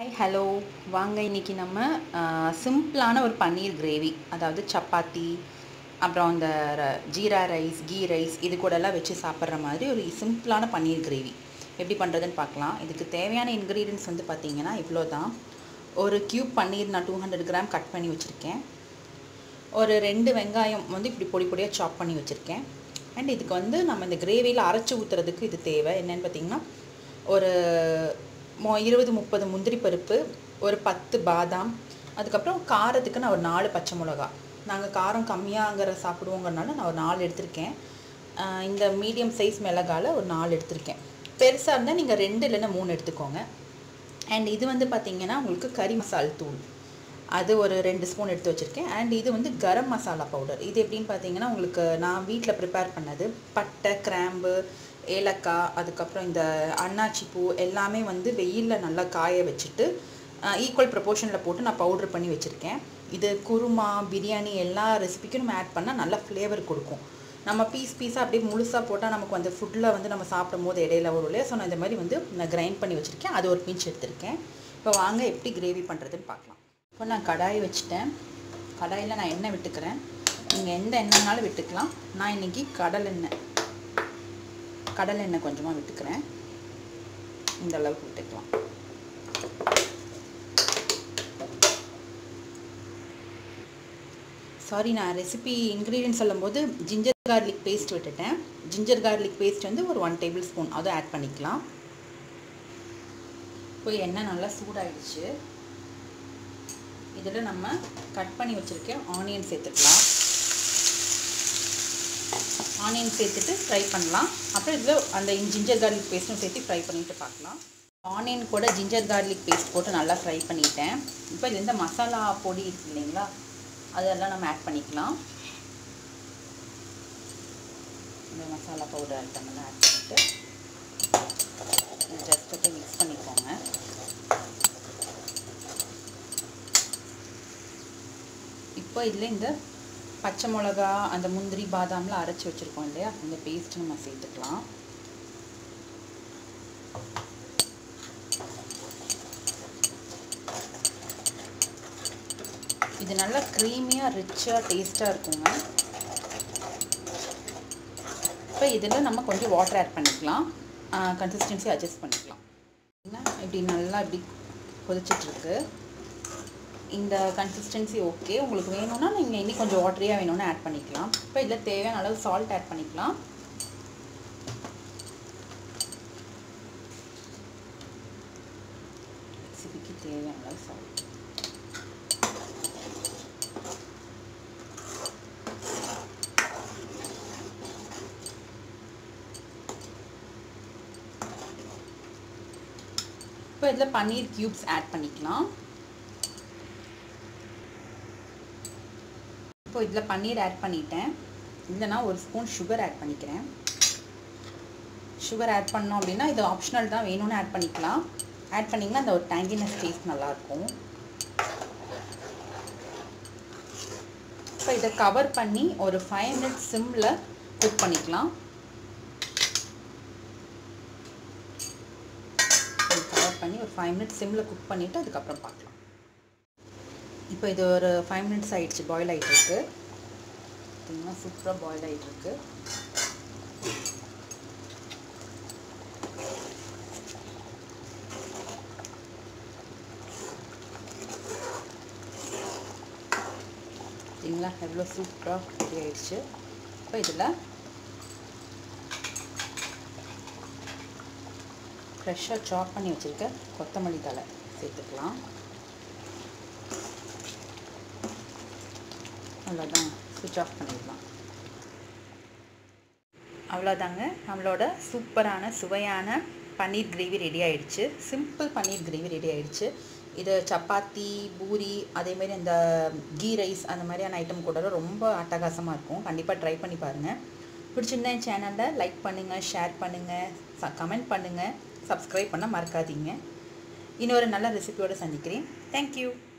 hi hello வாங்க இன்னைக்கு நம்ம சிம்பிளான ஒரு பன்னீர் கிரேவி அதாவது சப்பாத்தி அப்புறம் இந்த ர- ஜீரா ரைஸ் கீ ரைஸ் இது கூடலாம் வச்சு சாப்பிட்ற மாதிரி ஒரு சிம்பிளான பன்னீர் கிரேவி எப்படி பண்ணுறதுன்னு பார்க்கலாம் இதுக்கு தேவையான இன்க்ரீடியன்ஸ் வந்து பார்த்தீங்கன்னா இவ்வளோ தான் ஒரு க்யூப் பன்னீர் நான் டூ ஹண்ட்ரட் கிராம் கட் பண்ணி வச்சுருக்கேன் ஒரு ரெண்டு வெங்காயம் வந்து இப்படி பொடி பொடியாக சாப் பண்ணி வச்சுருக்கேன் அண்ட் இதுக்கு வந்து நம்ம இந்த கிரேவியில் அரைச்சி ஊற்றுறதுக்கு இது தேவை என்னென்னு பார்த்தீங்கன்னா ஒரு மொ இருபது முப்பது முந்திரி பருப்பு ஒரு பத்து பாதாம் அதுக்கப்புறம் காரத்துக்கு நான் ஒரு நாலு பச்சை மிளகா நாங்கள் காரம் கம்மியாங்கிற சாப்பிடுவோங்கிறனால நான் ஒரு நாலு எடுத்திருக்கேன் ஆஹ் இந்த மீடியம் சைஸ் மிளகால ஒரு நாலு எடுத்திருக்கேன் பெருசாக இருந்தால் நீங்கள் ரெண்டு இல்லைன்னா மூணு எடுத்துக்கோங்க அண்ட் இது வந்து பார்த்தீங்கன்னா உங்களுக்கு கறி மசால் தூள் அது ஒரு ரெண்டு ஸ்பூன் எடுத்து வச்சுருக்கேன் அண்ட் இது வந்து கரம் மசாலா பவுடர் இது எப்படின்னு பார்த்தீங்கன்னா உங்களுக்கு நான் வீட்டில் ப்ரிப்பேர் பண்ணது பட்டை கிராம்பு ஏலக்காய் அதுக்கப்புறம் இந்த அன்னாச்சி பூ எல்லாமே வந்து வெயிலில் நல்லா காய வச்சுட்டு ஈக்குவல் ப்ரொபோர்ஷனில் போட்டு நான் பவுடர் பண்ணி வச்சுருக்கேன் இது குருமா பிரியாணி எல்லா ரெசிபிக்கும் நம்ம ஆட் பண்ணால் நல்ல ஃப்ளேவர் கொடுக்கும் நம்ம பீஸ் பீஸாக அப்படியே முழுசாக போட்டால் நமக்கு அந்த ஃபுட்டில் வந்து நம்ம சாப்பிடும் போது இடையில வரும் இல்லையா ஸோ நான் இந்த மாதிரி வந்து நான் கிரைண்ட் பண்ணி வச்சுருக்கேன் அது ஒரு பிஞ்ச் எடுத்திருக்கேன் இப்போ வாங்க எப்படி கிரேவி பண்ணுறதுன்னு பார்க்கலாம் இப்போ நான் கடாய் வச்சுட்டேன் கடாயில் நான் எண்ணெய் விட்டுக்கிறேன் நீங்கள் எந்த எண்ணெய்னாலும் விட்டுக்கலாம் நான் இன்றைக்கி கடல் எண்ணெய் கடல் எண்ணெய் கொஞ்சமாக விட்டுக்கிறேன் இந்த அளவுக்கு விட்டுக்கலாம் சாரி நான் ரெசிபி இன்க்ரீடியன்ட் சொல்லும்போது ஜிஞ்சர் கார்லிக் பேஸ்ட் விட்டுட்டேன் ஜிஞ்சர் கார்லிக் பேஸ்ட் வந்து ஒரு ஒன் டேபிள் ஸ்பூன் அதை ஆட் பண்ணிக்கலாம் இப்போ எண்ணெய் நல்லா சூடாயிடுச்சு இதில் நம்ம கட் பண்ணி வச்சுருக்கேன் ஆனியன் சேர்த்துக்கலாம் ஆனியன் சேர்த்துட்டு ஃப்ரை பண்ணலாம் அப்புறம் இதில் அந்த ஜிஞ்சர் கார்லிக் பேஸ்ட்டும் சேர்த்து ஃப்ரை பண்ணிட்டு பார்க்கலாம் ஆனியன் கூட ஜிஞ்சர் கார்லிக் பேஸ்ட் போட்டு நல்லா ஃப்ரை பண்ணிட்டேன் இப்போ இது இந்த மசாலா பொடி இருக்கு இல்லைங்களா அதெல்லாம் நம்ம ஆட் பண்ணிக்கலாம் இந்த மசாலா பவுடர் ஐட்டமெல்லாம் ஆட் பண்ணிட்டு ஜஸ்ட் அப்படியே மிக்ஸ் பண்ணிக்கோங்க இப்போ இதில் இந்த பச்சை மிளகா அந்த முந்திரி பாதாம்லாம் அரைச்சி வச்சுருக்கோம் இல்லையா அந்த பேஸ்ட் நம்ம சேர்த்துக்கலாம் இது நல்லா க்ரீமியாக ரிச்சாக டேஸ்ட்டாக இருக்குங்க இப்போ இதில் நம்ம கொஞ்சம் வாட்டர் ஆட் பண்ணிக்கலாம் கன்சிஸ்டன்சி அட்ஜஸ்ட் பண்ணிக்கலாம் என்ன இப்படி நல்லா இப்படி கொதிச்சிட்ருக்கு இந்த கன்சிஸ்டன்சி ஓகே உங்களுக்கு வேணும்னா நீங்கள் இன்னும் கொஞ்சம் வாட்டரியாக வேணும்னு ஆட் பண்ணிக்கலாம் இப்போ இதில் தேவையான அளவு சால்ட் ஆட் பண்ணிக்கலாம் ரெசிபிக்கு தேவையான அளவு சால்ட் இப்போ இதில் பன்னீர் க்யூப்ஸ் ஆட் பண்ணிக்கலாம் இப்போ இதில் பன்னீர் ஆட் பண்ணிட்டேன் இதில் நான் ஒரு ஸ்பூன் சுகர் ஆட் பண்ணிக்கிறேன் சுகர் ஆட் பண்ணோம் அப்படின்னா இது ஆப்ஷனல் தான் வேணும்னு ஆட் பண்ணிக்கலாம் ஆட் பண்ணிங்கன்னா அந்த ஒரு டேங்கினஸ் டேஸ்ட் நல்லாயிருக்கும் இப்போ இதை கவர் பண்ணி ஒரு ஃபைவ் மினிட்ஸ் சிம்மில் குக் பண்ணிக்கலாம் கவர் பண்ணி ஒரு ஃபைவ் மினிட்ஸ் சிம்மில் குக் பண்ணிவிட்டு அதுக்கப்புறம் பார்க்கலாம் இப்போ இது ஒரு ஃபைவ் மினிட்ஸ் ஆகிடுச்சு பாயில் ஆகிட்டுருக்கு பார்த்தீங்கன்னா சூப்பராக பாயில் ஆகிட்டுருக்கு பார்த்தீங்களா எவ்வளோ சூப்பராக ரெடி ஆயிடுச்சு இப்போ இதில் ஃப்ரெஷ்ஷாக சாப் பண்ணி வச்சுருக்க கொத்தமல்லி தலை சேர்த்துக்கலாம் அவ்வளோதான் சுவிட்ச் ஆஃப் பண்ணிடலாம் அவ்வளோதாங்க நம்மளோட சூப்பரான சுவையான பன்னீர் கிரேவி ரெடி ஆயிடுச்சு சிம்பிள் பன்னீர் கிரேவி ரெடி ஆயிடுச்சு இது சப்பாத்தி பூரி அதேமாரி இந்த கீ ரைஸ் அந்த மாதிரியான ஐட்டம் கூட ரொம்ப அட்டகாசமாக இருக்கும் கண்டிப்பாக ட்ரை பண்ணி பாருங்கள் பிடிச்சிருந்தா என் சேனலில் லைக் பண்ணுங்கள் ஷேர் பண்ணுங்கள் கமெண்ட் பண்ணுங்கள் சப்ஸ்கிரைப் பண்ண மறக்காதீங்க இன்னொரு நல்ல ரெசிபியோடு சந்திக்கிறேன் தேங்க்யூ